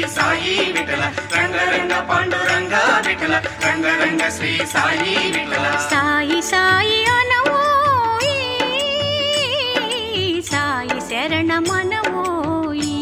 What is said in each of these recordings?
సాయి విఠల రంగరంగ పాండురంగ విఠల రంగరంగ శ్రీ సాయి విఠల సాయి సాయి అనవోయి సాయి శరణమనవోయి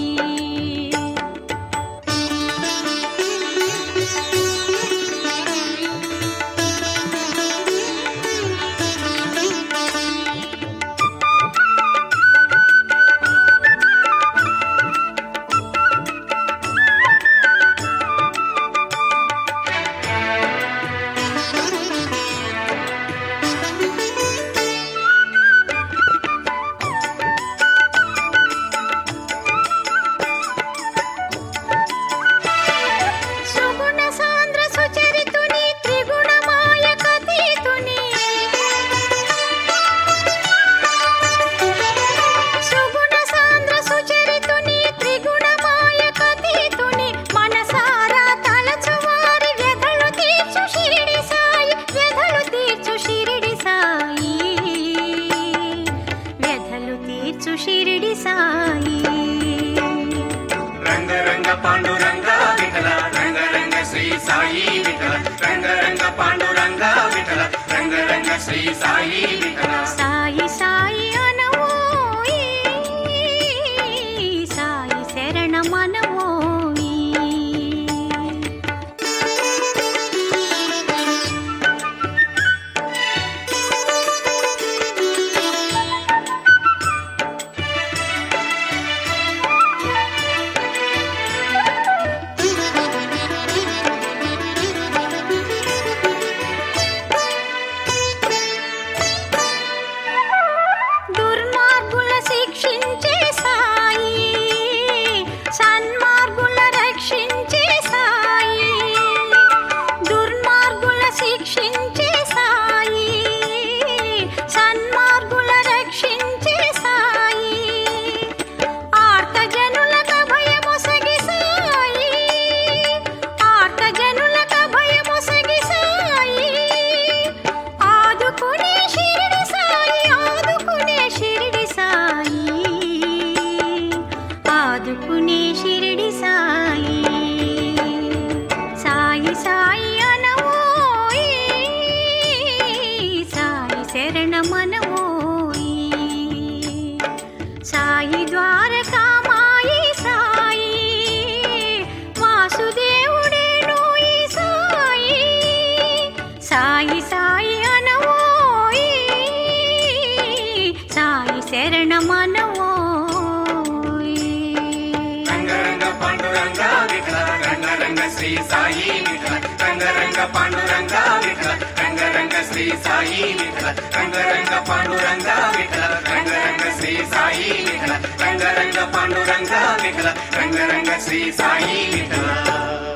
సుగుణ సాంద్ర సుచరితుని త్రిగుణమాయ కతీతుని సుగుణ సాంద్ర సుచరితుని త్రిగుణమాయ కతీతుని మనసారా తలచువారి వ్యధలు తీర్చు షిరిడి సాయి వ్యధలు తీర్చు షిరిడి సాయి వ్యధలు తీర్చు షిరిడి సాయి రంగరంగ పాండురంగ విఠల రంగరంగ శ్రీ సాయి విఠల రంగరంగ పాండురంగ విఠల రంగరంగ శ్రీ సాయి విఠల సాయి సాయి అనవోయి సాయి శరణమనవోయి దుర్మార్గుల శిక్షించే సాయి సన్మార్గుల రక్షించే సాయి దుర్మార్గుల శిక్షించే సాయి సన్మార్గుల రక్షించే సాయి ఆర్తజనులకు భయమొసగి సాయి ఆర్తజనులకు భయమొసగి సాయి ఆదుకునే షిరిడి సాయి ఆదుకునే షిరిడి సాయి ఆదుకునే షిరిడి సాయి సాయి సాయి అనవోయి సాయి శరణమనవోయి సాయి ద్వారకామాయి సాయి వాసుదేవుడేను ఈ సాయి సాయి సాయి అనవోయి సాయి శరణమనవోయి రంగరంగ పాండురంగ విఠల రంగరంగ శ్రీ సాయి విఠల రంగరంగ పాండురంగ విఠల రంగరంగ శ్రీ సాయి విఠల రంగరంగ పాండురంగ విఠల రంగరంగ శ్రీ సాయి విఠల రంగరంగ పాండురంగ విఠల రంగరంగ శ్రీ సాయి విఠల